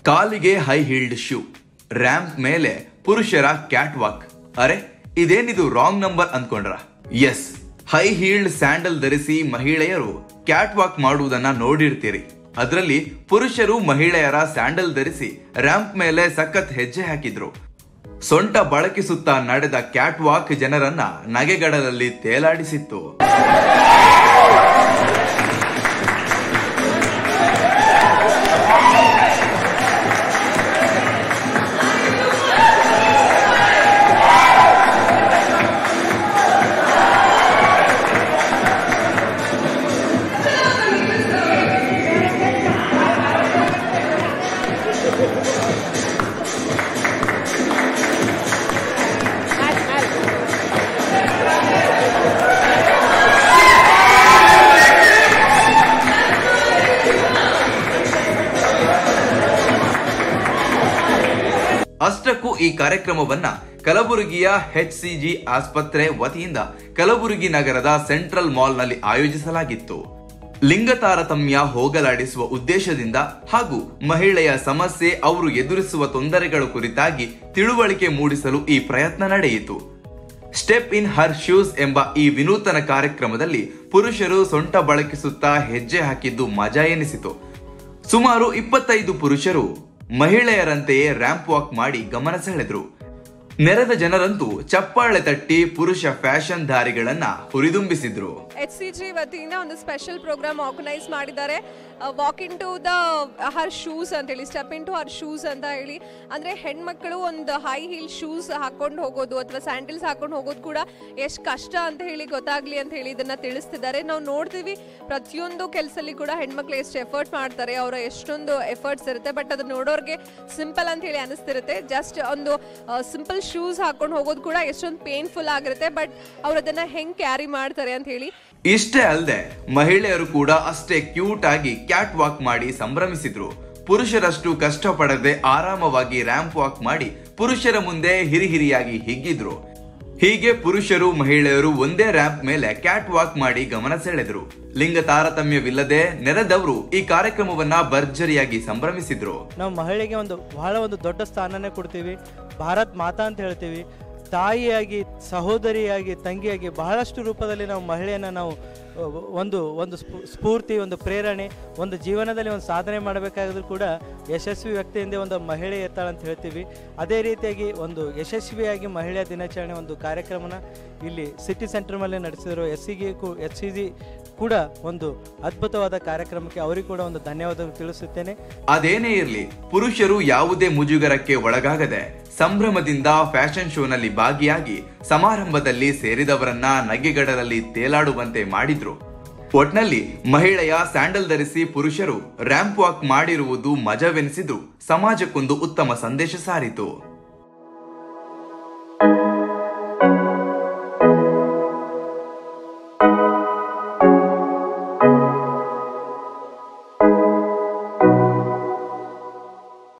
ಕಾಲಿಗೆ high healed shoe ramp ಮೇಲೆ ಪುರುಷರ ಕ್ಯಾಟ್ ವಾಕ್ ಅರೆ ಇದೇನಿದು ರಾಂಗ್ ನಂಬರ್ ಅಂದ್ಕೊಂಡ್ರ ಎಸ್ ಹೈ ಹೀಲ್ಡ್ ಸ್ಯಾಂಡಲ್ ಧರಿಸಿ ಮಹಿಳೆಯರು ಕ್ಯಾಟ್ ವಾಕ್ ಮಾಡುವುದನ್ನ ನೋಡಿರ್ತೀರಿ ಅದರಲ್ಲಿ ಪುರುಷರು ಮಹಿಳೆಯರ ಸ್ಯಾಂಡಲ್ ಧರಿಸಿ ರ್ಯಾಂಪ್ ಮೇಲೆ ಸಖತ್ ಹೆಜ್ಜೆ ಹಾಕಿದ್ರು ಸೊಂಟ ಬಳಕಿಸುತ್ತಾ ನಡೆದ ಕ್ಯಾಟ್ ವಾಕ್ ಜನರನ್ನ ನಗೆಗಡಲಲ್ಲಿ ತೇಲಾಡಿಸಿತ್ತು ಅಷ್ಟಕ್ಕೂ ಈ ಕಾರ್ಯಕ್ರಮವನ್ನ ಕಲಬುರಗಿಯ ಎಚ್ಸಿಜಿ ಆಸ್ಪತ್ರೆ ವತಿಯಿಂದ ಕಲಬುರಗಿ ನಗರದ ಸೆಂಟ್ರಲ್ ಮಾಲ್ನಲ್ಲಿ ಆಯೋಜಿಸಲಾಗಿತ್ತು ಲಿಂಗ ತಾರತಮ್ಯ ಹೋಗಲಾಡಿಸುವ ಉದ್ದೇಶದಿಂದ ಹಾಗೂ ಮಹಿಳೆಯ ಸಮಸ್ಯೆ ಅವರು ಎದುರಿಸುವ ತೊಂದರೆಗಳ ಕುರಿತಾಗಿ ತಿಳುವಳಿಕೆ ಮೂಡಿಸಲು ಈ ಪ್ರಯತ್ನ ನಡೆಯಿತು ಸ್ಟೆಪ್ ಇನ್ ಹರ್ ಶೂಸ್ ಎಂಬ ಈ ವಿನೂತನ ಕಾರ್ಯಕ್ರಮದಲ್ಲಿ ಪುರುಷರು ಸೊಂಟ ಬಳಕಿಸುತ್ತಾ ಹೆಜ್ಜೆ ಹಾಕಿದ್ದು ಮಜಾ ಎನಿಸಿತು ಸುಮಾರು ಇಪ್ಪತ್ತೈದು ಪುರುಷರು ಮಹಿಳೆಯರಂತೆಯೇ ರ್ಯಾಂಪ್ ವಾಕ್ ಮಾಡಿ ಗಮನ ಸೆಳೆದ್ರು ನೆರೆದ ಜನರಂತೂ ಚಪ್ಪಾಳೆ ತಟ್ಟಿ ಪುರುಷ ಫ್ಯಾಷನ್ ಧಾರಿಗಳನ್ನ ಹುರಿದುಂಬಿಸಿದ್ರು ಎಚ್ ಸಿ ಜಿ ವತಿಯಿಂದ ಒಂದು ಸ್ಪೆಷಲ್ ಪ್ರೋಗ್ರಾಮ್ ಆರ್ಗನೈಸ್ ಮಾಡಿದ್ದಾರೆ walk in to the her shoes ಅಂತ ಹೇಳಿ step in to her shoes ಅಂತ ಹೇಳಿ ಅಂದರೆ ಹೆಣ್ಮಕ್ಳು ಒಂದು ಹೈ ಹೀಲ್ ಶೂಸ್ ಹಾಕೊಂಡು ಹೋಗೋದು ಅಥವಾ ಸ್ಯಾಂಡಲ್ಸ್ ಹಾಕೊಂಡು ಹೋಗೋದು ಕೂಡ ಎಷ್ಟು ಕಷ್ಟ ಅಂತ ಹೇಳಿ ಗೊತ್ತಾಗ್ಲಿ ಅಂತ ಹೇಳಿ ಇದನ್ನ ತಿಳಿಸ್ತಿದ್ದಾರೆ ನಾವು ನೋಡ್ತೀವಿ ಪ್ರತಿಯೊಂದು ಕೆಲಸಲ್ಲಿ ಕೂಡ ಹೆಣ್ಮಕ್ಳು ಎಷ್ಟು ಎಫರ್ಟ್ ಮಾಡ್ತಾರೆ ಅವರ ಎಷ್ಟೊಂದು ಎಫರ್ಟ್ಸ್ ಇರುತ್ತೆ ಬಟ್ ಅದು ನೋಡೋರಿಗೆ ಸಿಂಪಲ್ ಅಂತ ಹೇಳಿ ಅನಿಸ್ತಿರುತ್ತೆ ಜಸ್ಟ್ ಒಂದು ಸಿಂಪಲ್ ಶೂಸ್ ಹಾಕೊಂಡು ಹೋಗೋದು ಕೂಡ ಎಷ್ಟೊಂದು ಪೇನ್ಫುಲ್ ಆಗಿರುತ್ತೆ ಬಟ್ ಅವ್ರು ಅದನ್ನ ಹೆಂಗ್ ಕ್ಯಾರಿ ಮಾಡ್ತಾರೆ ಅಂತ ಹೇಳಿ ಇಷ್ಟೇ ಅಲ್ಲದೆ ಮಹಿಳೆಯರು ಕೂಡ ಅಷ್ಟೇ ಕ್ಯೂಟ್ ಆಗಿ ಕ್ಯಾಟ್ ವಾಕ್ ಮಾಡಿ ಸಂಭ್ರಮಿಸಿದ್ರು ಪುರುಷರಷ್ಟು ಕಷ್ಟಪಡದೆ ಆರಾಮವಾಗಿ ರ್ಯಾಂಪ್ ವಾಕ್ ಮಾಡಿ ಪುರುಷರ ಮುಂದೆ ಹಿರಿಹಿರಿಯಾಗಿ ಹಿಗ್ಗಿದ್ರು ಹೀಗೆ ಪುರುಷರು ಮಹಿಳೆಯರು ಒಂದೇ ರ್ಯಾಂಪ್ ಮೇಲೆ ಕ್ಯಾಟ್ ವಾಕ್ ಮಾಡಿ ಗಮನ ಸೆಳೆದ್ರು ಲಿಂಗ ತಾರತಮ್ಯವಿಲ್ಲದೆ ನೆರೆದವರು ಈ ಕಾರ್ಯಕ್ರಮವನ್ನ ಭರ್ಜರಿಯಾಗಿ ಸಂಭ್ರಮಿಸಿದ್ರು ನಾವು ಮಹಿಳೆಗೆ ಒಂದು ಬಹಳ ಒಂದು ದೊಡ್ಡ ಸ್ಥಾನನೇ ಕೊಡ್ತೀವಿ ಭಾರತ್ ಮಾತಾ ಅಂತ ಹೇಳ್ತೀವಿ ತಾಯಿಯಾಗಿ ಸಹೋದರಿಯಾಗಿ ತಂಗಿಯಾಗಿ ಬಹಳಷ್ಟು ರೂಪದಲ್ಲಿ ನಾವು ಮಹಿಳೆಯನ್ನು ನಾವು ಅ, ಒಂದು ಒಂದು ಸ್ಫೂ- ಸ್ಫೂರ್ತಿ ಒಂದು ಪ್ರೇರಣೆ ಒಂದು ಜೀವನದಲ್ಲಿ ಒಂದು ಸಾಧನೆ ಮಾಡಬೇಕಾದ್ರೂ ಕೂಡ ಯಶಸ್ವಿ ವ್ಯಕ್ತಿಯಿಂದ ಒಂದು ಮಹಿಳೆ ಇರ್ತಾಳೆ ಅಂತ ಹೇಳ್ತೀವಿ ಅದೇ ರೀತಿಯಾಗಿ ಒಂದು ಯಶಸ್ವಿಯಾಗಿ ಮಹಿಳೆಯ ದಿನಾಚರಣೆ ಒಂದು ಕಾರ್ಯಕ್ರಮನ ಇಲ್ಲಿ ಸಿಟಿ ಸೆಂಟರ್ ಮೇಲೆ ನಡೆಸಿದ್ರು ಎಸ್ ಸಿಗೆ ಎಸ್ ಸಿ ಜಿ ಕೂಡ ಒಂದು ಅದ್ಭುತವಾದ ಕಾರ್ಯಕ್ರಮಕ್ಕೆ ಅವರಿಗೂ ಕೂಡ ಒಂದು ಧನ್ಯವಾದ ತಿಳಿಸುತ್ತೇನೆ ಅದೇನೇ ಇರ್ಲಿ ಪುರುಷರು ಯಾವುದೇ ಮುಜುಗರಕ್ಕೆ ಒಳಗಾಗದೆ ಸಂಭ್ರಮದಿಂದ ಫ್ಯಾಷನ್ ಶೋನಲ್ಲಿ ಭಾಗಿಯಾಗಿ ಸಮಾರಂಭದಲ್ಲಿ ಸೇರಿದವರನ್ನ ನಗೆಗಡಲಲ್ಲಿ ತೇಲಾಡುವಂತೆ ಮಾಡಿದ್ರು ಒಟ್ನಲ್ಲಿ ಮಹಿಳೆಯ ಸ್ಯಾಂಡಲ್ ಧರಿಸಿ ಪುರುಷರು ರ್ಯಾಂಪ್ ವಾಕ್ ಮಾಡಿರುವುದು ಮಜವೆನಿಸಿದ್ದು ಸಮಾಜಕ್ಕೊಂದು ಉತ್ತಮ ಸಂದೇಶ ಸಾರಿತು